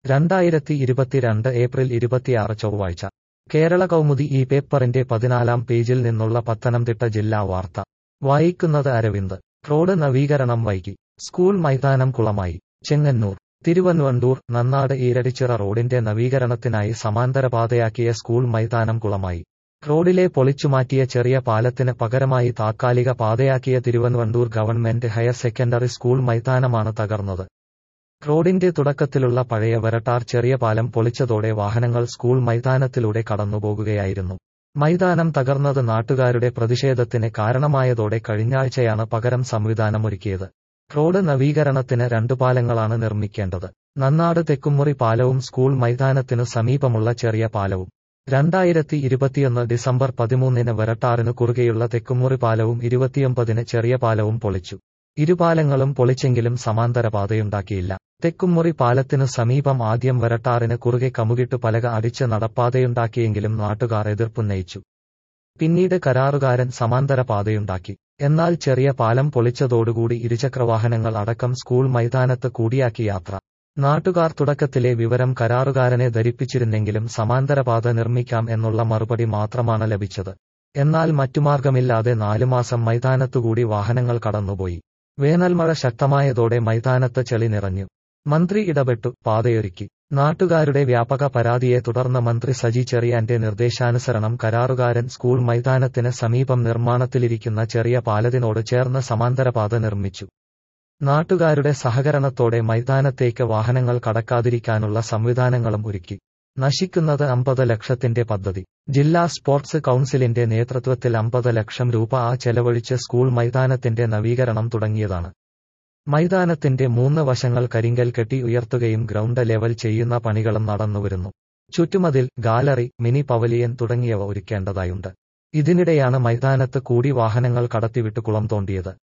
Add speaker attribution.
Speaker 1: രണ്ടായിരത്തി ഇരുപത്തിരണ്ട് ഏപ്രിൽ ഇരുപത്തിയാറ് ചൊവ്വാഴ്ച കേരള കൗമുദി ഈ പേപ്പറിന്റെ പതിനാലാം പേജിൽ നിന്നുള്ള പത്തനംതിട്ട ജില്ലാ വാർത്ത വായിക്കുന്നത് അരവിന്ദ് റോഡ് നവീകരണം വൈകി സ്കൂൾ മൈതാനം കുളമായി ചെങ്ങന്നൂർ തിരുവൻവണ്ടൂർ നന്നാട് ഈരടിച്ചിറ റോഡിന്റെ നവീകരണത്തിനായി സമാന്തര പാതയാക്കിയ സ്കൂൾ മൈതാനം കുളമായി റോഡിലെ പൊളിച്ചുമാറ്റിയ ചെറിയ പാലത്തിന് പകരമായി താത്കാലിക പാതയാക്കിയ Thiruvanvandoor government higher secondary school മൈതാനമാണ് തകർന്നത് റോഡിന്റെ തുടക്കത്തിലുള്ള പഴയ വരട്ടാർ ചെറിയ പാലം പൊളിച്ചതോടെ വാഹനങ്ങൾ സ്കൂൾ മൈതാനത്തിലൂടെ കടന്നുപോകുകയായിരുന്നു മൈതാനം തകർന്നത് നാട്ടുകാരുടെ പ്രതിഷേധത്തിന് കാരണമായതോടെ കഴിഞ്ഞാഴ്ചയാണ് പകരം സംവിധാനമൊരുക്കിയത് റോഡ് നവീകരണത്തിന് രണ്ടു പാലങ്ങളാണ് നിർമ്മിക്കേണ്ടത് നന്നാട് തെക്കുമുറി പാലവും സ്കൂൾ മൈതാനത്തിനു സമീപമുള്ള ചെറിയ പാലവും രണ്ടായിരത്തി ഇരുപത്തിയൊന്ന് ഡിസംബർ പതിമൂന്നിന് വരട്ടാറിനു കുറുകെയുള്ള തെക്കുമുറി പാലവും ഇരുപത്തിയൊമ്പതിന് ചെറിയ പാലവും പൊളിച്ചു ഇരുപാലങ്ങളും പൊളിച്ചെങ്കിലും സമാന്തര പാതയുണ്ടാക്കിയില്ല തെക്കുമുറി പാലത്തിനു സമീപം ആദ്യം വരട്ടാറിന് കുറുകെ കമുകിട്ടു പലക അടിച്ച് നടപ്പാതയുണ്ടാക്കിയെങ്കിലും നാട്ടുകാർ എതിർപ്പുന്നയിച്ചു പിന്നീട് കരാറുകാരൻ സമാന്തര പാതയുണ്ടാക്കി എന്നാൽ ചെറിയ പാലം പൊളിച്ചതോടുകൂടി ഇരുചക്രവാഹനങ്ങൾ അടക്കം സ്കൂൾ മൈതാനത്ത് കൂടിയാക്കി യാത്ര നാട്ടുകാർ തുടക്കത്തിലെ വിവരം കരാറുകാരനെ ധരിപ്പിച്ചിരുന്നെങ്കിലും സമാന്തര പാത നിർമ്മിക്കാം എന്നുള്ള മറുപടി മാത്രമാണ് ലഭിച്ചത് എന്നാൽ മറ്റുമാർഗമില്ലാതെ നാലുമാസം മൈതാനത്തുകൂടി വാഹനങ്ങൾ കടന്നുപോയി വേനൽമഴ ശക്തമായതോടെ മൈതാനത്ത് ചെളി നിറഞ്ഞു മന്ത്രി ഇടപെട്ടു പാതയൊരുക്കി നാട്ടുകാരുടെ വ്യാപക പരാതിയെ തുടർന്ന് മന്ത്രി സജി ചെറിയാന്റെ നിർദ്ദേശാനുസരണം കരാറുകാരൻ സ്കൂൾ മൈതാനത്തിന് സമീപം നിർമ്മാണത്തിലിരിക്കുന്ന ചെറിയ പാലത്തിനോട് ചേർന്ന് സമാന്തര പാത നിർമ്മിച്ചു നാട്ടുകാരുടെ സഹകരണത്തോടെ മൈതാനത്തേക്ക് വാഹനങ്ങൾ കടക്കാതിരിക്കാനുള്ള സംവിധാനങ്ങളും ഒരുക്കി നശിക്കുന്നത് അമ്പത് ലക്ഷത്തിന്റെ പദ്ധതി ജില്ലാ സ്പോർട്സ് കൌൺസിലിന്റെ നേതൃത്വത്തിൽ അമ്പത് ലക്ഷം രൂപ ആ ചെലവഴിച്ച് സ്കൂൾ മൈതാനത്തിന്റെ നവീകരണം തുടങ്ങിയതാണ് മൈതാനത്തിന്റെ മൂന്ന് വശങ്ങൾ കരിങ്കൽ കെട്ടി ഉയർത്തുകയും ഗ്രൗണ്ട് ലെവൽ ചെയ്യുന്ന പണികളും നടന്നുവരുന്നു ചുറ്റുമതിൽ ഗാലറി മിനി പവലിയൻ തുടങ്ങിയവ ഒരുക്കേണ്ടതായുണ്ട് ഇതിനിടെയാണ് മൈതാനത്ത് കൂടി വാഹനങ്ങൾ കടത്തിവിട്ട് കുളം തോണ്ടിയത്